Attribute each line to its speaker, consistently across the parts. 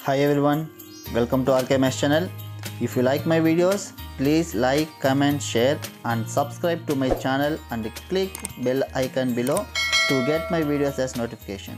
Speaker 1: Hi everyone, welcome to RKMS channel. If you like my videos, please like, comment, share and subscribe to my channel and click bell icon below to get my videos as notification.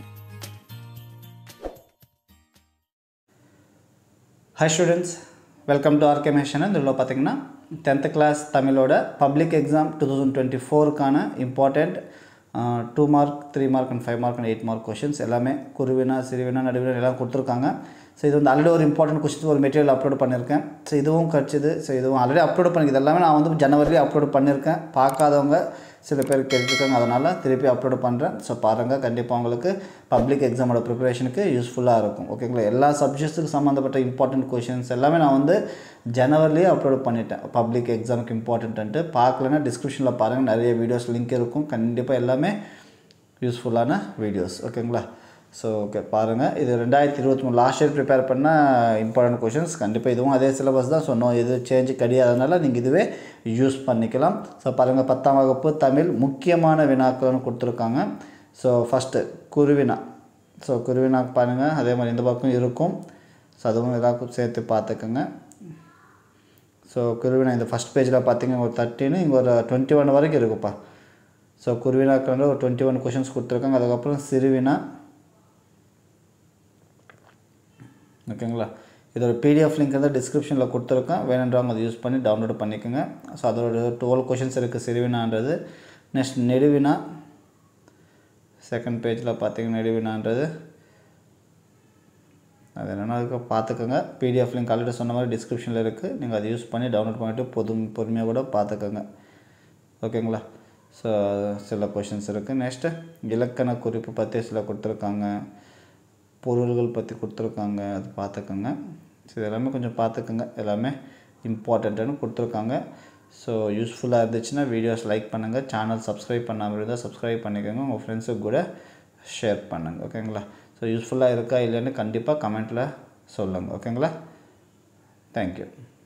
Speaker 2: Hi students welcome to RK மேஷன் இதில் பார்த்தீங்கன்னா tenth class தமிழோட public exam two thousand twenty ஃபோருக்கான important two mark three mark and five mark and eight mark questions எல்லாமே குருவினா சிறுவினா நடுவினா எல்லாம் கொடுத்துருக்காங்க so இது வந்து ஆல்ரெடி ஒரு இம்பார்ட்டன்ட் கொஷின்ஸ் ஒரு மெட்டீரியல் அப்லோட் பண்ணியிருக்கேன் ஸோ இதுவும் கிடச்சிது ஸோ இதுவும் ஆல்ரெடி அப்லோட் பண்ணி இது எல்லாமே நான் வந்து ஜனவரிலேயே அப்லோட் பண்ணியிருக்கேன் பார்க்காதவங்க சில பேர் கேட்டிருக்காங்க அதனால் திருப்பி அப்லோட் பண்ணுறேன் ஸோ பாருங்கள் கண்டிப்பாக உங்களுக்கு பப்ளிக் எக்ஸாமோட ப்ரிப்பரேஷனுக்கு யூஸ்ஃபுல்லாக இருக்கும் ஓகேங்களா எல்லா சப்ஜெக்ட்ஸுக்கு சம்மந்தப்பட்ட இம்பார்ட்டன்ட் கொஷின்ஸ் எல்லாமே நான் வந்து ஜனவரிலேயே அப்லோட் பண்ணிட்டேன் பப்ளிக் எக்ஸாமுக்கு இம்பார்ட்டன்ட்டு பார்க்கலன்னா டிஸ்கிரிப்ஷனில் பாருங்கள் நிறைய வீடியோஸ் லிங்க் இருக்கும் கண்டிப்பாக எல்லாமே யூஸ்ஃபுல்லான வீடியோஸ் ஓகேங்களா ஸோ ஓகே பாருங்கள் இது ரெண்டாயிரத்தி இருபத்தி மூணு லாஸ்ட் இயர் ப்ரிப்பேர் பண்ண இம்பார்ட்டன்ட் கொஷின்ஸ் கண்டிப்பாக இதுவும் அதே சிலபஸ் தான் ஸோ நோ இது சேஞ்சு கிடையாதனால நீங்கள் இதுவே யூஸ் பண்ணிக்கலாம் ஸோ பாருங்கள் பத்தாம் வகுப்பு தமிழ் முக்கியமான வினாக்கள்னு கொடுத்துருக்காங்க ஸோ ஃபஸ்ட்டு குருவினா ஸோ குருவினா பாருங்கள் அதே மாதிரி இந்த பக்கம் இருக்கும் ஸோ அதுவும் எல்லாருக்கும் சேர்த்து பார்த்துக்கோங்க ஸோ குருவினா இந்த ஃபஸ்ட் பேஜில் பார்த்தீங்க ஒரு தேர்ட்டின்னு இங்கே ஒரு டுவெண்ட்டி ஒன் வரைக்கும் இருக்குப்பா ஸோ குருவினாக்கு வந்து ஒரு டுவெண்ட்டி ஒன் கொஷின்ஸ் கொடுத்துருக்காங்க அதுக்கப்புறம் சிறுவினா ஓகேங்களா இதோட பிடிஎஃப் லிங்க் வந்து டிஸ்கிரிப்ஷனில் கொடுத்துருக்கேன் வேணுன்றவங்க அதை யூஸ் பண்ணி டவுன்லோட் பண்ணிக்கோங்க ஸோ அதோட டுவெல் கொஷின்ஸ் இருக்குது சிறுவினான்றது நெக்ஸ்ட் நெடுவினா செகண்ட் பேஜில் பார்த்தீங்கன்னா நெடுவினான்றது அது என்னென்னா அதுக்கு பார்த்துக்கோங்க பிடிஎஃப் லிங்க் ஆல்ரெடி சொன்ன மாதிரி டிஸ்கிரிப்ஷனில் இருக்குது நீங்கள் அதை யூஸ் பண்ணி டவுன்லோட் பண்ணிவிட்டு பொது பொறுமையாக கூட பார்த்துக்கோங்க ஓகேங்களா ஸோ சில கொஷின்ஸ் இருக்குது நெக்ஸ்ட்டு இலக்கண குறிப்பு பற்றி சில கொடுத்துருக்காங்க பொருள்கள் பற்றி கொடுத்துருக்காங்க அது பார்த்துக்கோங்க ஸோ இது எல்லாமே கொஞ்சம் பார்த்துக்கோங்க எல்லாமே இம்பார்ட்டண்ட்டுன்னு கொடுத்துருக்காங்க ஸோ யூஸ்ஃபுல்லாக இருந்துச்சுன்னா வீடியோஸ் லைக் பண்ணுங்கள் சேனல் சப்ஸ்கிரைப் பண்ணாமல் இருந்தால் சப்ஸ்கிரைப் பண்ணிக்கோங்க உங்கள் ஃப்ரெண்ட்ஸுக்கு கூட ஷேர் பண்ணுங்கள் ஓகேங்களா ஸோ யூஸ்ஃபுல்லாக இருக்கா இல்லைன்னு கண்டிப்பாக கமெண்ட்டில் சொல்லுங்கள் ஓகேங்களா தேங்க்யூ